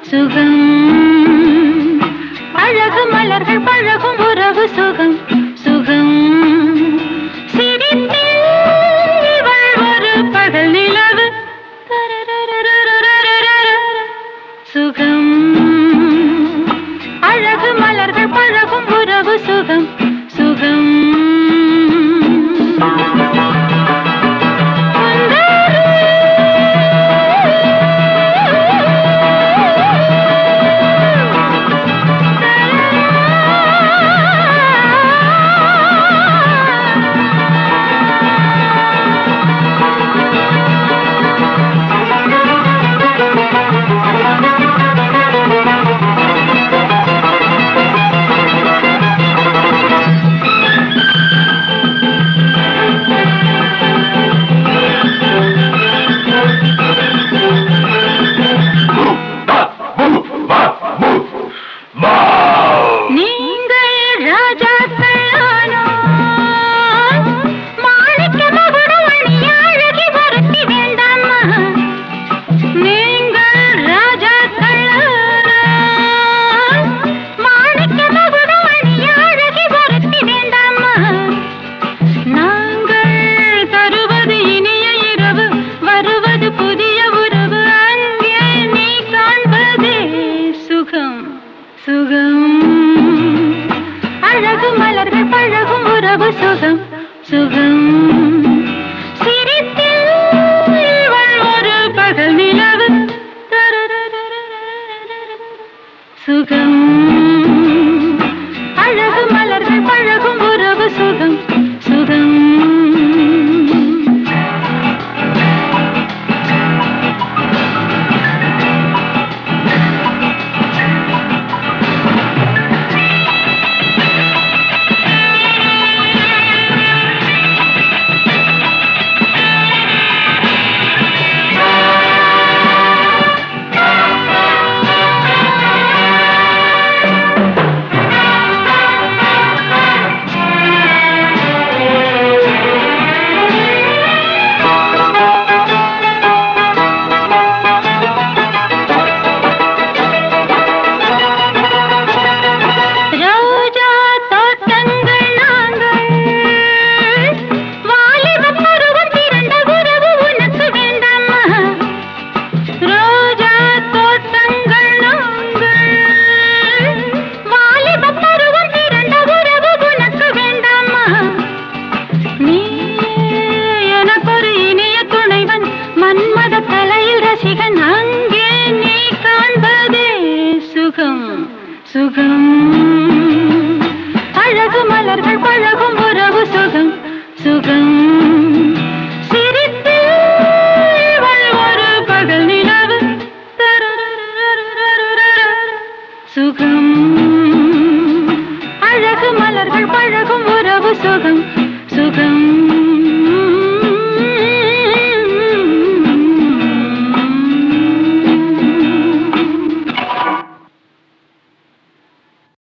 சுகம் அழகு மலர்கள் பழகும் உறவு சுகம் சுகம் சிரிப்பில் இவள் ஒரு பகல் நிலவு சுகம் அழகு மலர்கள் பழகும் உறவு சுகம் சுகம் நீங்கள் ராஜாக்களானோ மாணிக்க மகுடமணி அழகி ஒருத்தி வேண்டாமா நீங்கள் ராஜாக்களானோ மாணிக்க மகுடமணி அழகி ஒருத்தி வேண்டாமா நாங்கள் தருவது இனிய இரவு வருவது புதிய உறவு அங்கே நீ காண்பதே சுகம் சுகம் அழகு மலர்கள் பழகும் உறவு சுகம் சுகம் சிரிப்பில் இவள் ஒரு பகல் நிலவு சுகம் அழகு மலர்கள் பழகும் உறவு சுகம் சுகம் ரோஜா தோட்டங்கள் நாங்கள் வாலிப பருவம் திரண்ட உறவு உனக்கு வேண்டாமா ரோஜா தோட்டங்கள் நாங்கள் வாலிப பருவம் திரண்ட உறவு உனக்கு வேண்டாமா நீ எனக்கொரு இனிய துணைவன் மன்மத தலையில் ரசிகன் அங்கே நீ காண்பதே சுகம் சுகம் அழகு மலர்கள் பழகும் உறவு சுகம் சுகம் சிரிப்பில் இவள் ஒரு பகல் நிலவு சுகம் அழகு மலர்கள் பழகும் உறவு சுகம்